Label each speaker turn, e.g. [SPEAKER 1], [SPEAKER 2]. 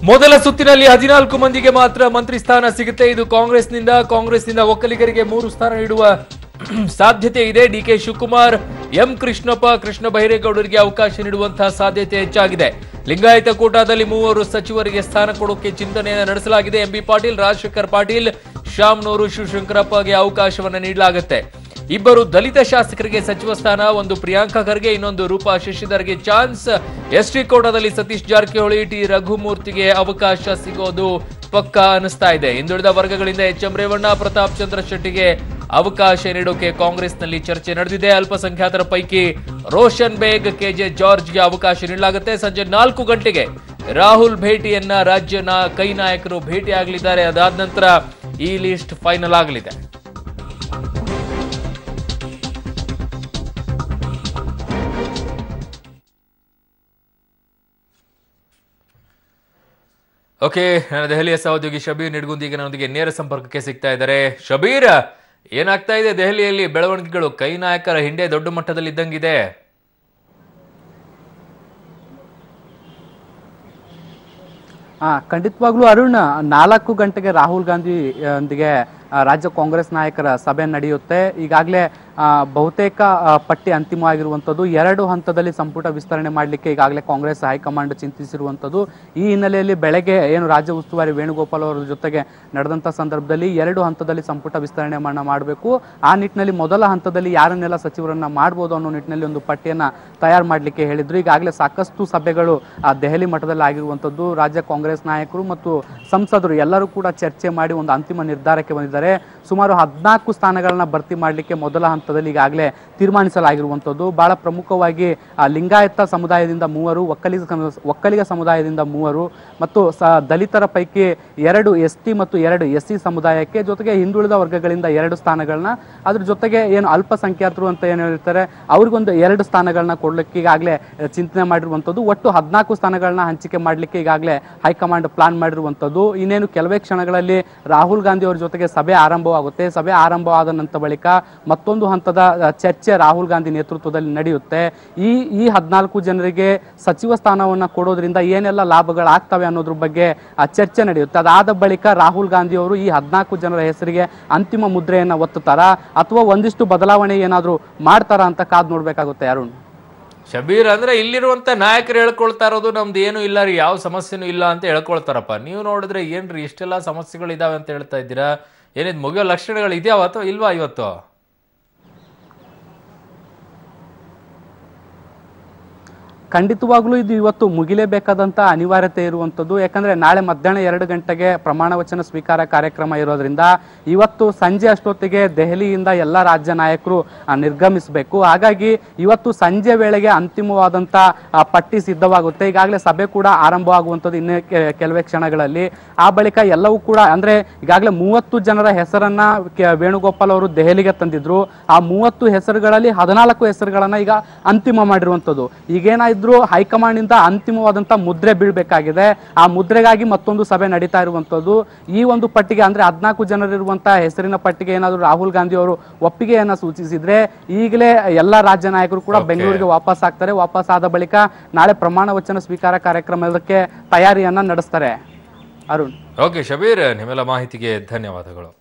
[SPEAKER 1] ಮೊದಲ ಸುತ್ತಿನಲ್ಲಿ ಹದಿನಾಲ್ಕು ಮಂದಿಗೆ ಮಾತ್ರ ಮಂತ್ರಿ ಸ್ಥಾನ ಸಿಗುತ್ತೆ ಇದು ಕಾಂಗ್ರೆಸ್ನಿಂದ ಕಾಂಗ್ರೆಸ್ನಿಂದ ಒಕ್ಕಲಿಗರಿಗೆ ಮೂರು ಸ್ಥಾನ ನೀಡುವ ಸಾಧ್ಯತೆ ಇದೆ ಡಿಕೆ ಶಿವಕುಮಾರ್ ಎಂ ಕೃಷ್ಣಪ್ಪ ಕೃಷ್ಣ ಬೈರೇಗೌಡರಿಗೆ ಅವಕಾಶ ನೀಡುವಂತಹ ಸಾಧ್ಯತೆ ಹೆಚ್ಚಾಗಿದೆ ಲಿಂಗಾಯತ ಕೋಟಾದಲ್ಲಿ ಮೂವರು ಸಚಿವರಿಗೆ ಸ್ಥಾನ ಕೊಡೋಕೆ ಚಿಂತನೆಯನ್ನು ನಡೆಸಲಾಗಿದೆ ಎಂಬಿ ಪಾಟೀಲ್ ರಾಜಶೇಖರ್ ಪಾಟೀಲ್ ಶಾಮ್ನೂರು ಶಿವಶಂಕರಪ್ಪಗೆ ಅವಕಾಶವನ್ನು ನೀಡಲಾಗುತ್ತೆ ಇಬ್ಬರು ದಲಿತ ಶಾಸಕರಿಗೆ ಸಚಿವ ಸ್ಥಾನ ಒಂದು ಪ್ರಿಯಾಂಕಾ ಖರ್ಗೆ ಇನ್ನೊಂದು ರೂಪಾ ಶಶಿಧರ್ಗೆ ಚಾನ್ಸ್ ಎಸ್ಟಿ ಕೋಟಾದಲ್ಲಿ ಸತೀಶ್ ಜಾರಕಿಹೊಳಿ ಟಿ ರಘುಮೂರ್ತಿಗೆ ಅವಕಾಶ ಸಿಗೋದು ಪಕ್ಕ ಅನಿಸ್ತಾ ಇದೆ ಹಿಂದುಳಿದ ವರ್ಗಗಳಿಂದ ಎಚ್ ಎಂ ರೇವಣ್ಣ ಪ್ರತಾಪ್ ಚಂದ್ರ ಶೆಟ್ಟಿಗೆ ಅವಕಾಶ ನೀಡೋಕೆ ಕಾಂಗ್ರೆಸ್ನಲ್ಲಿ ಚರ್ಚೆ ನಡೆದಿದೆ ಅಲ್ಪಸಂಖ್ಯಾತರ ಪೈಕಿ ರೋಷನ್ ಬೇಗ್ ಕೆಜೆ ಜಾರ್ಜ್ಗೆ ಅವಕಾಶ ನೀಡಲಾಗುತ್ತೆ ಸಂಜೆ ನಾಲ್ಕು ಗಂಟೆಗೆ ರಾಹುಲ್ ಭೇಟಿಯನ್ನ ರಾಜ್ಯ ನಾ- ಕೈ ನಾಯಕರು ಭೇಟಿಯಾಗಲಿದ್ದಾರೆ ಅದಾದ ನಂತರ ಈ ಲಿಸ್ಟ್ ಫೈನಲ್ ಆಗಲಿದೆ ಓಕೆ ನನ್ನ ದೆಹಲಿಯ ಸಹೋದ್ಯೋಗಿ ಶಬೀರ್ ನಿಡ್ಗುಂದಿ ಈಗ ನನ್ನೊಂದಿಗೆ ನೇರ ಸಂಪರ್ಕಕ್ಕೆ ಸಿಗ್ತಾ ಇದ್ದಾರೆ ಶಬೀರ್ ಏನಾಗ್ತಾ ಇದೆ ದೆಹಲಿಯಲ್ಲಿ ಬೆಳವಣಿಗೆಗಳು ಕೈ ನಾಯಕರ ಹಿಂದೆ ದೊಡ್ಡ ಮಟ್ಟದಲ್ಲಿ ಇದ್ದಂಗಿದೆ
[SPEAKER 2] ಆ, ಖಂಡಿತವಾಗ್ಲೂ ಅರುಣ್ ನಾಲ್ಕು ಗಂಟೆಗೆ ರಾಹುಲ್ ಗಾಂಧಿ ಆ, ಒಂದಿಗೆ ಆ, ರಾಜ್ಯ ಕಾಂಗ್ರೆಸ್ ನಾಯಕರ ಸಭೆ ನಡೆಯುತ್ತೆ ಈಗಾಗಲೇ ಆ, ಬಹುತೇಕ ಆ, ಪಟ್ಟಿ ಅಂತಿಮವಾಗಿರುವಂಥದ್ದು ಎರಡು ಹಂತದಲ್ಲಿ ಸಂಪುಟ ವಿಸ್ತರಣೆ ಮಾಡಲಿಕ್ಕೆ ಈಗಾಗಲೇ ಕಾಂಗ್ರೆಸ್ ಹೈಕಮಾಂಡ್ ಚಿಂತಿಸಿರುವಂಥದ್ದು ಈ ಹಿನ್ನೆಲೆಯಲ್ಲಿ ಬೆಳಗ್ಗೆ ಏನು ರಾಜ್ಯ ಉಸ್ತುವಾರಿ ವೇಣುಗೋಪಾಲ್ ಅವರ ಜೊತೆಗೆ ನಡೆದಂಥ ಸಂದರ್ಭದಲ್ಲಿ ಎರಡು ಹಂತದಲ್ಲಿ ಸಂಪುಟ ವಿಸ್ತರಣೆ ಮಾಡಬೇಕು ಆ ನಿಟ್ಟಿನಲ್ಲಿ ಮೊದಲ ಹಂತದಲ್ಲಿ ಯಾರನ್ನೆಲ್ಲ ಸಚಿವರನ್ನ ಮಾಡ್ಬೋದು ಅನ್ನೋ ನಿಟ್ಟಿನಲ್ಲಿ ಒಂದು ಪಟ್ಟಿಯನ್ನ ತಯಾರು ಮಾಡಲಿಕ್ಕೆ ಹೇಳಿದ್ರು ಈಗಾಗಲೇ ಸಾಕಷ್ಟು ಸಭೆಗಳು ಆ ದೆಹಲಿ ಮಟ್ಟದಲ್ಲಿ ಆಗಿರುವಂಥದ್ದು ರಾಜ್ಯ ಕಾಂಗ್ರೆಸ್ ನಾಯಕರು ಮತ್ತು ಸಂಸದರು ಎಲ್ಲರೂ ಕೂಡ ಚರ್ಚೆ ಮಾಡಿ ಒಂದು ಅಂತಿಮ ನಿರ್ಧಾರಕ್ಕೆ ಬಂದಿದ್ದಾರೆ ಸುಮಾರು ಹದಿನಾಲ್ಕು ಸ್ಥಾನಗಳನ್ನ ಭರ್ತಿ ಮಾಡಲಿಕ್ಕೆ ಮೊದಲ ಹಂತದಲ್ಲಿ ಈಗಾಗಲೇ ತೀರ್ಮಾನಿಸಲಾಗಿರುವಂಥದ್ದು ಬಹಳ ಪ್ರಮುಖವಾಗಿ ಆ, ಲಿಂಗಾಯತ ಸಮುದಾಯದಿಂದ ಮೂವರು ಒಕ್ಕಲಿಗ ಸಮ- ಒಕ್ಕಲಿಗ ಸಮುದಾಯದಿಂದ ಮೂವರು ಮತ್ತು ಸ ದಲಿತರ ಪೈಕಿ ಎರಡು ಎಸ್ ಟಿ ಮತ್ತು ಎರಡು ಎಸ್ ಸಿ ಸಮುದಾಯಕ್ಕೆ ಜೊತೆಗೆ ಹಿಂದುಳಿದ ವರ್ಗಗಳಿಂದ ಎರಡು ಸ್ಥಾನಗಳನ್ನ ಅದ್ರ ಜೊತೆಗೆ ಏನು ಅಲ್ಪಸಂಖ್ಯಾತರು ಅಂತ ಏನು ಹೇಳ್ತಾರೆ ಅವ್ರಿಗೊಂದು ಎರಡು ಸ್ಥಾನಗಳನ್ನ ಕೊಡ್ಲಿಕ್ಕೆ ಈಗಾಗಲೇ ಚಿಂತನೆ ಮಾಡಿರುವಂಥದ್ದು ಒಟ್ಟು ಹದಿನಾಲ್ಕು ಸ್ಥಾನಗಳನ್ನ ಹಂಚಿಕೆ ಮಾಡಲಿಕ್ಕೆ ಈಗಾಗಲೇ ಹೈಕಮಾಂಡ್ ಪ್ಲಾನ್ ಮಾಡಿರುವಂಥದ್ದು ಇನ್ನೇನು ಕೆಲವೇ ಕ್ಷಣಗಳಲ್ಲಿ ರಾಹುಲ್ ಗಾಂಧಿ ಅವರ ಜೊತೆಗೆ ಸಭೆ ಆರಂಭವಾಗುತ್ತೆ ಸಭೆ ಆರಂಭವಾದ ನಂತರ ಬಳಿಕ ಮತ್ತೊಂದು ಹಂತದ ಅ, ಚರ್ಚೆ ರಾಹುಲ್ ಗಾಂಧಿ ನೇತೃತ್ವದಲ್ಲಿ ನಡೆಯುತ್ತೆ ಈ ಈ ಹದಿನಾಲ್ಕು ಜನರಿಗೆ ಸಚಿವ ಸ್ಥಾನವನ್ನ ಕೊಡೋದ್ರಿಂದ ಏನೆಲ್ಲ ಲಾಭಗಳಾಗ್ತವೆ ಅನ್ನೋದ್ರ ಬಗ್ಗೆ ಆ, ಚರ್ಚೆ ನಡೆಯುತ್ತೆ ಅದಾದ ಬಳಿಕ ರಾಹುಲ್ ಗಾಂಧಿ ಅವರು ಈ ಹದಿನಾಲ್ಕು ಜನರ ಹೆಸರಿಗೆ ಅಂತಿಮ ಮುದ್ರೆಯನ್ನ ಒತ್ತುತ್ತಾರಾ ಅಥವಾ ಒಂದಿಷ್ಟು ಬದಲಾವಣೆ ಏನಾದರೂ ಮಾಡ್ತಾರಾ ಅಂತ ಕಾದ್ ನೋಡ್ಬೇಕಾಗುತ್ತೆ ಅರುಣ್
[SPEAKER 1] ಶಬೀರ್ ಅಂದ್ರೆ ಇಲ್ಲಿರುವಂತ ನಾಯಕರು ಹೇಳ್ಕೊಳ್ತಾ ಇರೋದು ನಮ್ದು ಏನು ಇಲ್ಲ ರೀ ಯಾವ ಸಮಸ್ಯೆನೂ ಇಲ್ಲ ಅಂತ ಹೇಳ್ಕೊಳ್ತಾರಪ್ಪ ನೀವು ನೋಡಿದ್ರೆ ಏನ್ರಿ ಇಷ್ಟೆಲ್ಲ ಸಮಸ್ಯೆಗಳು ಇದಾವೆ ಅಂತ ಹೇಳ್ತಾ ಇದ್ದೀರಾ ಏನಿದ್ ಮುಗಿಯೋ ಲಕ್ಷಣಗಳು ಇದ್ಯಾವ ಅಥವಾ ಇಲ್ವಾ ಇವತ್ತು
[SPEAKER 2] ಖಂಡಿತವಾಗ್ಲೂ ಇದು ಇವತ್ತು ಮುಗಿಲೇಬೇಕಾದಂತ ಅನಿವಾರ್ಯತೆ ಇರುವಂಥದ್ದು ಯಾಕಂದ್ರೆ ನಾಳೆ ಮಧ್ಯಾಹ್ನ ಎರಡು ಗಂಟೆಗೆ ಪ್ರಮಾಣ ವಚನ ಸ್ವೀಕಾರ ಕಾರ್ಯಕ್ರಮ ಇರೋದ್ರಿಂದ ಇವತ್ತು ಸಂಜೆ ಅಷ್ಟೊತ್ತಿಗೆ ದೆಹಲಿಯಿಂದ ಎಲ್ಲ ರಾಜ್ಯ ನಾಯಕರು ಆ, ನಿರ್ಗಮಿಸಬೇಕು ಹಾಗಾಗಿ ಇವತ್ತು ಸಂಜೆ ವೇಳೆಗೆ ಅಂತಿಮವಾದಂತ ಆ, ಪಟ್ಟಿ ಸಿದ್ಧವಾಗುತ್ತೆ ಈಗಾಗಲೇ ಸಭೆ ಕೂಡ ಆರಂಭವಾಗುವಂಥದ್ದು ಇನ್ನೇ ಕೆ- ಕೆಲವೇ ಕ್ಷಣಗಳಲ್ಲಿ ಆ ಬಳಿಕ ಎಲ್ಲವೂ ಕೂಡ ಅಂದ್ರೆ ಈಗಾಗಲೇ ಮೂವತ್ತು ಜನರ ಹೆಸರನ್ನ ಕೆ- ವೇಣುಗೋಪಾಲ್ ಅವರು ದೆಹಲಿಗೆ ತಂದಿದ್ರು ಆ ಮೂವತ್ತು ಹೆಸರುಗಳಲ್ಲಿ ಹದಿನಾಲ್ಕು ಹೆಸರುಗಳನ್ನ ಈಗ ಅಂತಿಮ ಮಾಡಿರುವಂಥದ್ದು ಈಗೇನಾಯ್ತು ಇದ್ರು ಹೈಕಮಾಂಡ್ ಇಂದ ಅಂತಿಮವಾದಂತ ಮುದ್ರೆ ಬೀಳ್ಬೇಕಾಗಿದೆ ಆ ಮುದ್ರೆಗಾಗಿ ಮತ್ತೊಂದು ಸಭೆ ನಡೀತಾ ಇರುವಂತದ್ದು ಈ ಒಂದು ಪಟ್ಟಿಗೆ ಅಂದ್ರೆ ಹದಿನಾಲ್ಕು ಜನರಿರುವಂತಹ ಹೆಸರಿನ ಪಟ್ಟಿಗೆ ಏನಾದ್ರು ರಾಹುಲ್ ಗಾಂಧಿ ಅವರು ಒಪ್ಪಿಗೆಯನ್ನ ಸೂಚಿಸಿದ್ರೆ ಈಗಲೇ ಎಲ್ಲಾ ರಾಜ್ಯ ನಾಯಕರು ಕೂಡ
[SPEAKER 1] Okay.
[SPEAKER 2] ಬೆಂಗಳೂರಿಗೆ ವಾಪಸ್ ಆಗ್ತಾರೆ ವಾಪಸ್ ಆದ ಬಳಿಕ ನಾಳೆ ಪ್ರಮಾಣ ವಚನ ಸ್ವೀಕಾರ ಕಾರ್ಯಕ್ರಮಕ್ಕೆ ತಯಾರಿಯನ್ನ ನಡೆಸ್ತಾರೆ ಅರುಣ್
[SPEAKER 1] ಓಕೆ ಶಬೀರ್ ನಿಮ್ಮೆಲ್ಲ ಮಾಹಿತಿಗೆ ಧನ್ಯವಾದಗಳು